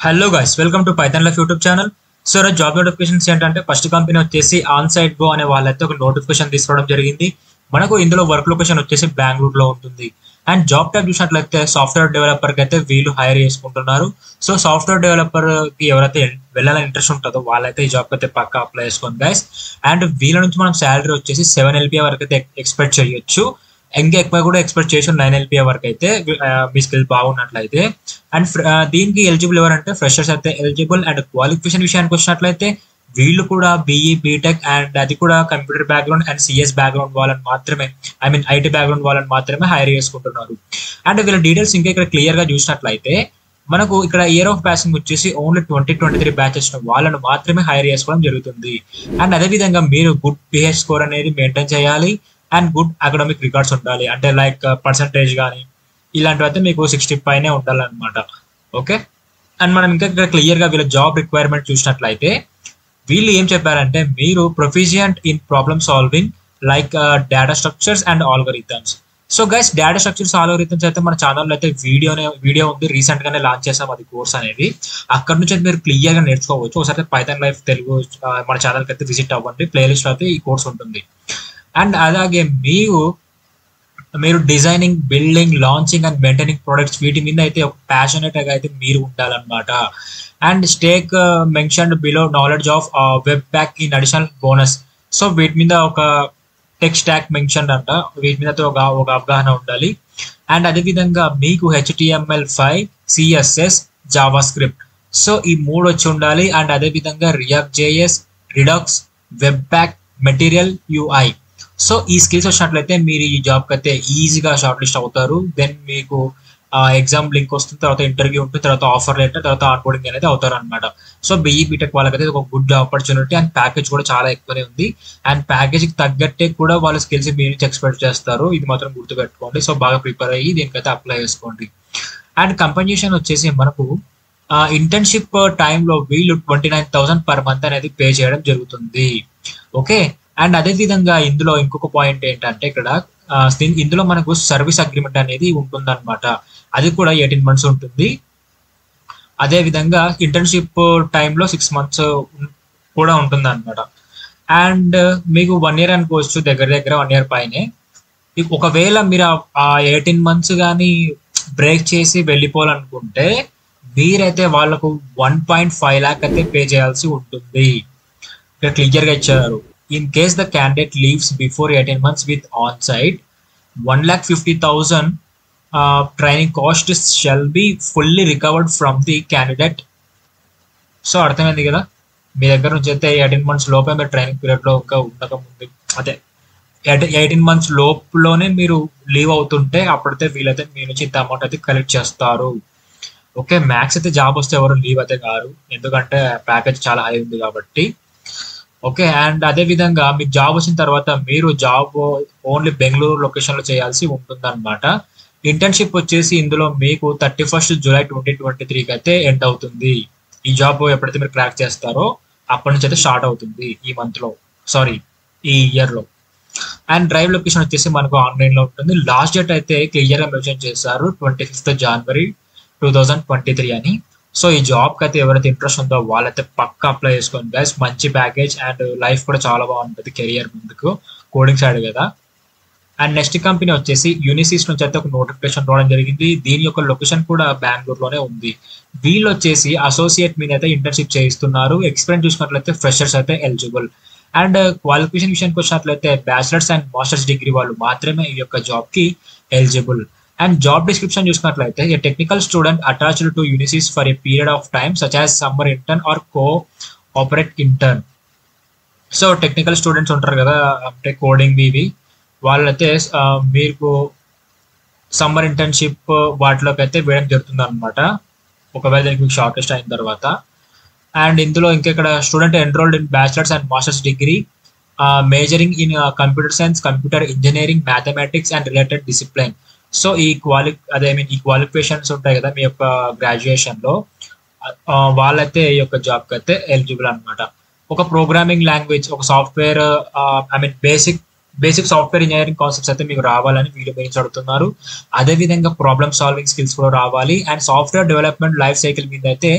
hello guys welcome to Python life YouTube channel so ఈరోజు job notifications ఏంటంటే first company వచ్చేసి on site go అనే వాళ్ళైతే ఒక నోటిఫికేషన్ తీసుకోవడం జరిగింది మనకు ఇందులో వర్క్ లొకేషన్ వచ్చేసి బెంగళూరులో ఉంటుంది అండ్ జాబ్ టైప్ చూసినట్లయితే సాఫ్ట్వేర్ డెవలపర్ కి అయితే వీళ్ళు హైర్ చేసుకుంటున్నారు సో సాఫ్ట్వేర్ డెవలపర్ కి ఎవరైతే వెళ్ళాలని ఇంట్రెస్ట్ ఉంటుందో వాళ్ళైతే ఈ జాబ్ అయితే పక్కా అప్లై చేసుకోండి గైస్ అండ్ వీళ్ళ నుంచి మనం శాలరీ వచ్చేసి సెవెన్ ఎల్పిఏ వరకు అయితే ఎక్స్పెక్ట్ చేయొచ్చు ఇంకా ఎక్కువ కూడా ఎక్స్పెక్ట్ చేసి నైన్ ఎల్పిఏ వరకు అయితే ఆ, మీ స్కిల్ బాగున్నట్లయితే అండ్ దీనికి ఎలిజిబుల్ ఎవరంటే ఫ్రెషర్స్ అయితే ఎలిజిబుల్ అండ్ క్వాలిఫికేషన్ విషయానికి వచ్చినట్లయితే వీళ్ళు కూడా బీఈ బీటెక్ అండ్ అది కూడా computer background and CS background వాళ్ళని మాత్రమే ఐ మీన్ ఐటీ బ్యాక్గ్రౌండ్ వాళ్ళని మాత్రమే హైర్ చేసుకుంటున్నారు అండ్ వీళ్ళ డీటెయిల్స్ ఇంకా ఇక్కడ క్లియర్ గా చూసినట్లయితే మనకు ఇక్కడ ఇయర్ ఆఫ్ బ్యాచింగ్ వచ్చేసి only twenty twenty three batches వాళ్ళను మాత్రమే హైర్ చేసుకోవడం జరుగుతుంది అండ్ అదే విధంగా మీరు గుడ్ పిహెచ్ స్కోర్ అనేది మెయింటైన్ చేయాలి అండ్ గుడ్ అకాడమిక్ రికార్డ్స్ ఉండాలి అంటే లైక్ పర్సంటేజ్ కానీ ఇలాంటివి అయితే మీకు సిక్స్టీ పైనే ఉండాలన్నమాట ఓకే అండ్ మనం ఇంకా ఇక్కడ క్లియర్ గా వీళ్ళ జాబ్ రిక్వైర్మెంట్ చూసినట్లయితే వీళ్ళు ఏం చెప్పారంటే మీరు proficient in problem solving like data structures and algorithms so guys data structures algorithms అయితే మన ఛానల్లో అయితే వీడియోనే వీడియో ఉంది రీసెంట్ గానే లాంచ్ చేసాం అది కోర్స్ అనేది అక్కడ నుంచి అయితే మీరు క్లియర్ గా నేర్చుకోవచ్చు ఒకసారి పైథాన్ లైఫ్ తెలుగు ఆ, మన ఛానల్కి అయితే విజిట్ అవ్వండి ప్లేలిస్ట్ అయితే ఈ కోర్స్ ఉంటుంది అండ్ అలాగే మీరు మీరు designing building launching and maintaining products వీటి మీద అయితే ఒక ప్యాషనెట్ గా అయితే మీరు ఉండాలన్నమాట and stack mention below knowledge of webpack in additional bonus so వీటి మీద ఒక టెక్ స్టాక్ మెన్షన్ అంట వీటి మీద అయితే ఒక ఒక అవగాహన ఉండాలి అండ్ అదే విధంగా మీకు HTML five CSS JavaScript so ఈ మూడు వచ్చి ఉండాలి అండ్ అదే విధంగా React JS Redux webpack material UI so ఈ స్కిల్స్ వచ్చినట్లయితే మీరు ఈ జాబ్ కి అయితే ఈజీగా షార్ట్ లిస్ట్ అవుతారు దెన్ మీకు ఎగ్జామ్ లింక్ వస్తుంది తర్వాత ఇంటర్వ్యూ ఉంటుంది తర్వాత ఆఫర్ లెటర్ తర్వాత ఆన్బోర్డింగ్ అనేది అవుతారు అనమాట సో బీఈ బీటెక్ వాళ్ళకైతే ఇది ఒక గుడ్ ఆపర్చునిటీ అండ్ ప్యాకేజ్ కూడా చాలా ఎక్కువనే ఉంది అండ్ ప్యాకేజ్ కి తగ్గట్టే కూడా వాళ్ళ స్కిల్స్ మీ నుంచి ఎక్స్పెక్ట్ చేస్తారు ఇది మాత్రం గుర్తుపెట్టుకోండి సో బాగా ప్రిపేర్ అయ్యి దీనికైతే అప్లై చేసుకోండి అండ్ కంపెన్సేషన్ వచ్చేసి మనకు ఇంటర్న్షిప్ టైంలో వీళ్ళు twenty nine thousand per month అనేది పే చేయడం జరుగుతుంది ఓకే అండ్ అదే విధంగా ఇందులో ఇంకొక పాయింట్ ఏంటంటే ఇక్కడ ఆ, దీని- ఇందులో మనకు సర్వీస్ అగ్రిమెంట్ అనేది ఉంటుందన్నమాట అది కూడా ఎయిటీన్ మంత్స్ ఉంటుంది అదే విధంగా ఇంటర్న్షిప్ టైంలో సిక్స్ మంత్స్ కూడా ఉంటుంది అనమాట అండ్ మీకు వన్ ఇయర్ అనుకోవచ్చు దగ్గర దగ్గర వన్ ఇయర్ పైనే ఇక ఒకవేళ మీరు ఆ- ఆ ఎయిటీన్ మంత్స్ కానీ బ్రేక్ చేసి వెళ్ళిపోవాలనుకుంటే మీరైతే వాళ్ళకు వన్ పాయింట్ ఫైవ్ ల్యాక్ అయితే పే చేయాల్సి ఉంటుంది ఇక్కడ క్లియర్ గా ఇచ్చారు in case the candidate leaves before eighteen months with on site one lakh fifty thousand training cost shall be fully recovered from the candidate so అర్థమైంది కదా మీ దగ్గర నుంచి అయితే ఎయిటీన్ మంత్స్ లోపే మీరు ట్రైనింగ్ పీరియడ్ లో ఇంకా ఉండక ముందు అదే ఎయిటీన్ మంత్స్ లోపులోనే మీరు లీవ్ అవుతుంటే అప్పుడైతే వీలైతే మీ నుంచి ఇంత అమౌంట్ అయితే కలెక్ట్ చేస్తారు ఓకే మ్యాక్స్ అయితే జాబ్ వస్తే ఎవరు లీవ్ అయితే కారు ఎందుకంటే ప్యాకేజ్ చాలా హై ఉంది కాబట్టి ఓకే అండ్ అదే విధంగా మీకు జాబ్ వచ్చిన తర్వాత మీరు జాబ్ ఓన్లీ బెంగళూరు లొకేషన్ లో చేయాల్సి ఉంటుంది అనమాట ఇంటర్న్షిప్ వచ్చేసి ఇందులో మీకు thirty first July twenty twenty త్రీకి అయితే ఎండ్ అవుతుంది ఈ జాబ్ ఎప్పుడైతే మీరు క్రాక్ చేస్తారో అప్పటి నుంచి అయితే స్టార్ట్ అవుతుంది ఈ మంత్ లో సారీ ఈ ఇయర్ లో అండ్ డ్రైవ్ లొకేషన్ వచ్చేసి మనకు ఆన్లైన్ లో ఉంటుంది లాస్ట్ డేట్ అయితే క్లియర్ గా మెన్షన్ చేశారు twenty fifth January two thousand twenty three అని సో ఈ జాబ్ కి అయితే ఎవరైతే ఇంట్రెస్ట్ ఉందో వాళ్ళైతే పక్కా అప్లై చేసుకోండి గైస్ మంచి ప్యాకేజ్ అండ్ లైఫ్ కూడా చాలా బాగుంటుంది కెరియర్ ముందుకు కోడింగ్ సైడ్ కదా అండ్ నెక్స్ట్ కంపెనీ వచ్చేసి యూనిసీస్ నుంచి అయితే ఒక నోటిఫికేషన్ రావడం జరిగింది దీని యొక్క లొకేషన్ కూడా బెంగళూరులోనే ఉంది వీళ్ళు వచ్చేసి అసోసియేట్ మీద అయితే ఇంటర్న్షిప్ చేయిస్తున్నారు ఎక్స్పీరియన్స్ చూసినట్లయితే ఫ్రెషర్స్ అయితే ఎలిజిబుల్ అండ్ క్వాలిఫికేషన్ విషయానికి వచ్చినట్లయితే బ్యాచిలర్స్ అండ్ మాస్టర్స్ డిగ్రీ వాళ్ళు మాత్రమే ఈ యొక్క జాబ్ కి ఎలిజిబుల్ అండ్ జాబ్ డిస్క్రిప్షన్ చూసినట్లయితే a technical student attached to Unisys for a period of time such as summer intern or co operate intern so technical students ఉంటారు కదా అంటే coding ఇవి వాళ్ళైతే ఆ, మీకు సమ్మర్ ఇంటర్న్షిప్ వాటిలోకి అయితే వేయడం జరుగుతుంది అనమాట ఒకవేళ దానికి మీకు షార్ట్ లిస్ట్ అయిన తర్వాత అండ్ ఇందులో ఇంకా ఇక్కడ student enrolled in bachelor's and master's degree majoring in computer science computer engineering mathematics and related discipline so ఈ క్వాలి అదే మీన్ ఈ క్వాలిఫికేషన్స్ ఉంటాయి కదా మీ యొక్క గ్రాడ్యుయేషన్ లో ఆ, వాళ్ళైతే ఈ యొక్క జాబ్ కి అయితే ఎలిజిబుల్ అన్నమాట ఒక ప్రోగ్రామింగ్ లాంగ్వేజ్ ఒక software I mean basic basic software engineering concepts అయితే మీకు రావాలని వీళ్ళు గురించి అడుగుతున్నారు అదే విధంగా ప్రాబ్లమ్ సాల్వింగ్ స్కిల్స్ కూడా రావాలి and software development life cycle మీద అయితే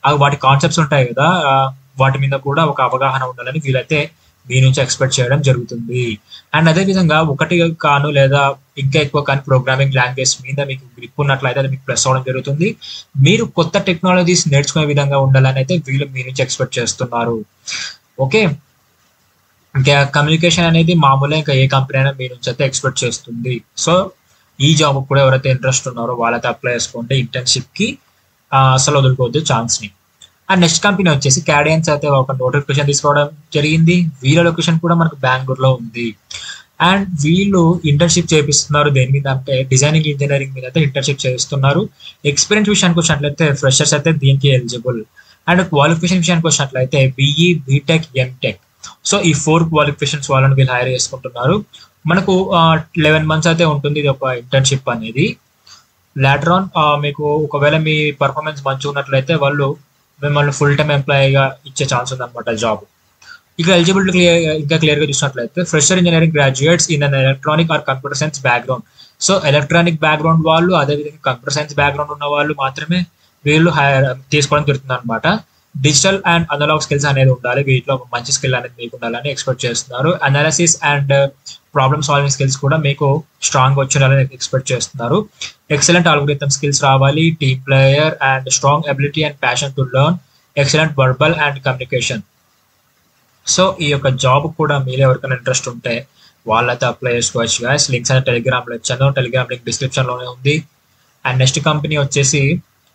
ఆ వాటి కాన్సెప్ట్స్ ఉంటాయి కదా ఆ, వాటి మీద కూడా ఒక అవగాహన ఉండాలని వీలైతే మీ నుంచి ఎక్స్పెక్ట్ చేయడం జరుగుతుంది అండ్ అదే విధంగా ఒకటి కాను లేదా ఇంకా ఎక్కువ కానీ ప్రోగ్రామింగ్ లాంగ్వేజ్ మీద మీకు గ్రిప్ ఉన్నట్లయితే అది మీకు ప్లస్ అవ్వడం జరుగుతుంది మీరు కొత్త టెక్నాలజీస్ నేర్చుకునే విధంగా ఉండాలని అయితే వీళ్ళు మీ నుంచి ఎక్స్పెక్ట్ చేస్తున్నారు ఓకే ఇంకా కమ్యూనికేషన్ అనేది మామూలుగా ఇంకా ఏ కంపెనీ అయినా మీ నుంచి అయితే ఎక్స్పెక్ట్ చేస్తుంది సో ఈ జాబ్ కూడా ఎవరైతే ఇంట్రెస్ట్ ఉన్నారో వాళ్ళైతే అప్లై చేసుకుంటే ఇంటర్న్షిప్ కి ఆ, అసలు వదులుకోవద్దు ఛాన్స్ ని అండ్ నెక్స్ట్ కంపెనీ వచ్చేసి క్యాడియన్స్ అయితే ఒక నోటిఫికేషన్ తీసుకోవడం జరిగింది వీళ్ళ లొకేషన్ కూడా మనకు బెంగళూరులో ఉంది అండ్ వీళ్ళు ఇంటర్న్షిప్ చేపిస్తున్నారు దేని మీద అంటే డిజైనింగ్ ఇంజనీరింగ్ మీద అయితే ఇంటర్న్షిప్ చేస్తున్నారు ఎక్స్పీరియన్స్ విషయానికి వచ్చినట్లయితే ఫ్రెషర్స్ అయితే దీనికి ఎలిజిబుల్ అండ్ క్వాలిఫికేషన్ విషయానికి వచ్చినట్లయితే బిఈ బీటెక్ ఎంటెక్ సో ఈ ఫోర్ క్వాలిఫికేషన్స్ వాళ్ళని వీళ్ళు హైర్ చేసుకుంటున్నారు మనకు లెవెన్ మంత్స్ అయితే ఉంటుంది ఇది ఒక ఇంటర్న్షిప్ అనేది లాటర్ ఆన్ మీకు ఒకవేళ మీ పర్ఫార్మెన్స్ మంచిగా ఉన్నట్లయితే వాళ్ళు మిమ్మల్ని ఫుల్ టైం ఎంప్లాయీగా ఇచ్చే ఛాన్స్ ఉంది అనమాట జాబ్ ఇక ఎలిజిబిలిటీ క్లియర్ ఇంకా క్లియర్ గా చూసినట్లయితే fresher engineering graduates in an electronic or computer science background so electronic background వాళ్ళు అదేవిధంగా కంప్యూటర్ సైన్స్ బ్యాక్గ్రౌండ్ ఉన్న వాళ్ళు మాత్రమే వీళ్ళు హైర్ తీసుకోవడం జరుగుతుంది అనమాట డిజిటల్ అండ్ అనలాగ్ స్కిల్స్ అనేది ఉండాలి వీటిలో ఒక మంచి స్కిల్ అనేది మీకు ఉండాలని ఎక్స్పెక్ట్ చేస్తున్నారు analysis and problem solving skills కూడా మీకు స్ట్రాంగ్ వచ్చేయాలని ఎక్స్పెక్ట్ చేస్తున్నారు ఎక్సలెంట్ ఆల్గోరిథమ్ స్కిల్స్ రావాలి team player and strong ability and passion to learn excellent verbal and communication so ఈ యొక్క జాబ్ కూడా మీరు ఎవరికైనా ఇంట్రెస్ట్ ఉంటే వాళ్ళైతే అప్లై చేసుకోవచ్చు గాయస్ లింక్స్ అనేది టెలిగ్రామ్ లో ఇచ్చాను టెలిగ్రామ్ లింక్ డిస్క్రిప్షన్ లోనే ఉంది అండ్ నెక్స్ట్ కంపెనీ వచ్చేసి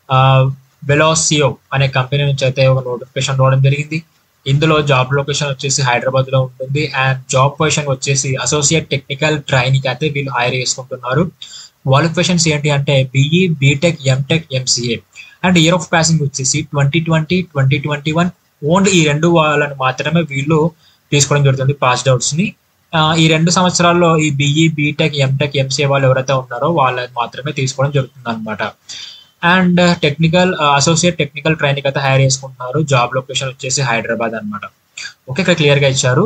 వెలాసియో అనే కంపెనీ నుంచి అయితే ఒక నోటిఫికేషన్ రావడం జరిగింది ఇందులో జాబ్ లొకేషన్ వచ్చేసి హైదరాబాద్ లో ఉంటుంది అండ్ జాబ్ పొజిషన్ వచ్చేసి అసోసియేట్ టెక్నికల్ ట్రైనింగ్ అయితే వీళ్ళు హైర్ చేసుకుంటున్నారు క్వాలిఫికేషన్స్ ఏంటి అంటే BE BTech MTech MCA and year of passing వచ్చేసి twenty twenty twenty twenty one only ఈ రెండు వాళ్ళని మాత్రమే వీళ్ళు తీసుకోవడం జరుగుతుంది పాస్డ్ అవుట్స్ ని ఆ, ఈ రెండు సంవత్సరాల్లో ఈ బిఈ బీటెక్ ఎంటెక్ ఎంసీఏ వాళ్ళు ఎవరైతే ఉన్నారో వాళ్ళని మాత్రమే తీసుకోవడం జరుగుతుంది అనమాట and technical associate technical training అయితే హైర్ చేసుకుంటున్నారు జాబ్ లొకేషన్ వచ్చేసి హైదరాబాద్ అన్నమాట ఓకే ఇక్కడ క్లియర్ గా ఇచ్చారు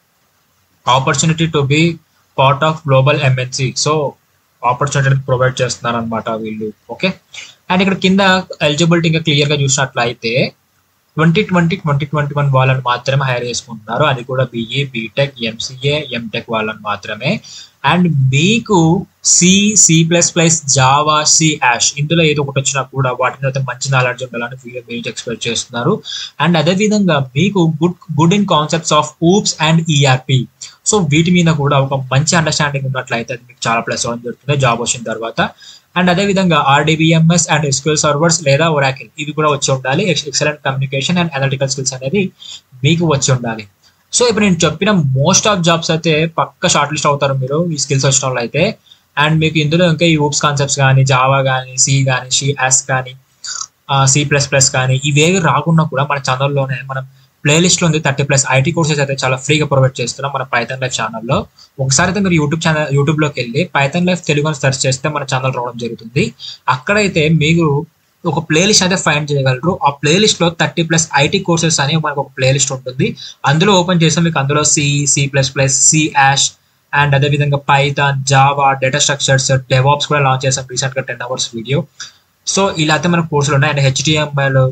opportunity to be part of global MNC so opportunity provide చేస్తున్నారు అనమాట వీళ్ళు ఓకే అండ్ ఇక్కడ కింద ఎలిజిబిలిటీ ఇంకా క్లియర్ గా చూసినట్లయితే twenty twenty twenty twenty one వాళ్ళని మాత్రమే హైర్ చేసుకుంటున్నారు అది కూడా బిఈ బీటెక్ ఎంసీఏ ఎంటెక్ వాళ్ళని మాత్రమే అండ్ మీకు C C plus plus Java C యాష్ ఇందులో ఏదో ఒకటి వచ్చినా కూడా వాటి మీద అయితే మంచి నాలెడ్జ్ ఉండాలని వీళ్ళు మీరు ఎక్స్పెక్ట్ చేస్తున్నారు అండ్ అదే విధంగా మీకు good good in concepts of OOPs and ERP so వీటి మీద కూడా ఒక మంచి అండర్స్టాండింగ్ ఉన్నట్లయితే అది మీకు చాలా ప్లస్ అవ్వడం జరుగుతుంది జాబ్ వచ్చిన తర్వాత అండ్ అదే విధంగా ఆర్డీబీఎంఎస్ అండ్ ఎస్క్యూఎల్ సర్వర్స్ లేదా ఒరాకిల్ ఇవి కూడా వచ్చి ఉండాలి excellent communication and analytical skills అనేది మీకు వచ్చి ఉండాలి సో ఇప్పుడు నేను చెప్పిన మోస్ట్ ఆఫ్ జాబ్స్ అయితే పక్క షార్ట్ లిస్ట్ అవుతారు మీరు ఈ స్కిల్స్ వచ్చిన వాళ్ళు అయితే అండ్ మీకు ఇందులో ఇంకా ఈ ఊప్స్ కాన్సెప్ట్స్ కానీ జావా కానీ సి కానీ షీ యాస్ కానీ సి ప్లస్ ప్లస్ కానీ ఇవేవి రాకుండా కూడా మన ఛానల్లోనే మనం ప్లేలిస్ట్ లో ఉంది థర్టీ ప్లస్ ఐటీ కోర్సెస్ అయితే చాలా ఫ్రీగా ప్రొవైడ్ చేస్తున్నాం మన పైథన్ లైఫ్ ఛానల్లో ఒకసారి అయితే మీరు యూట్యూబ్ ఛానల్ యూట్యూబ్ లోకి వెళ్ళి పైథన్ లైఫ్ తెలుగు అని సెర్చ్ చేస్తే మన ఛానల్ రావడం జరుగుతుంది అక్కడైతే మీరు ఒక ప్లేలిస్ట్ అయితే ఫైండ్ చేయగలరు ఆ ప్లేలిస్ట్ లో థర్టీ ప్లస్ ఐటీ కోర్సెస్ అని మనకు ఒక ప్లేలిస్ట్ ఉంటుంది అందులో ఓపెన్ చేస్తే మీకు అందులో C C plus plus C యాష్ అండ్ అదే విధంగా Python Java data structures DevOps కూడా లాంచ్ చేసాం రీసెంట్ గా టెన్ అవర్స్ వీడియో సో ఇలా అయితే మనకు కోర్సులు ఉన్నాయి అండ్ హెచ్డిఎంఎల్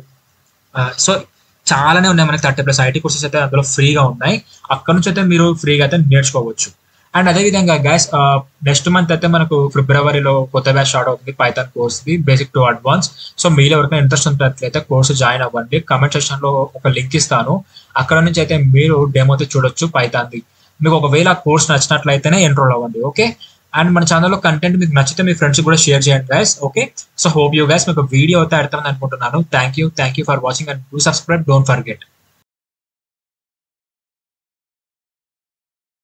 సో చాలానే ఉన్నాయి మనకి థర్టీ ప్లస్ ఐటీ కోర్సెస్ అయితే అందులో ఫ్రీగా ఉన్నాయి అక్కడ నుంచి అయితే మీరు ఫ్రీగా అయితే నేర్చుకోవచ్చు అండ్ అదే విధంగా గ్యాస్ నెక్స్ట్ మంత్ అయితే మనకు ఫిబ్రవరిలో కొత్త బ్యాచ్ స్టార్ట్ అవుతుంది Python course the basic to advance so మీరు ఎవరికైనా ఇంట్రెస్ట్ ఉన్నట్లయితే కోర్సు జాయిన్ అవ్వండి కమెంట్ సెక్షన్ లో ఒక లింక్ ఇస్తాను అక్కడ నుంచి అయితే మీరు డెమో అయితే చూడొచ్చు పైథాన్ ది మీకు ఒకవేళ ఆ కోర్స్ నచ్చినట్లయితేనే ఎన్రోల్ అవ్వండి ఓకే అండ్ మన ఛానల్లో కంటెంట్ మీకు నచ్చితే మీ ఫ్రెండ్స్ కూడా షేర్ చేయండి guys okay so hope you guys మీకు వీడియో అయితే అర్థమైంది అనుకుంటున్నాను thank you thank you for watching and do subscribe don't forget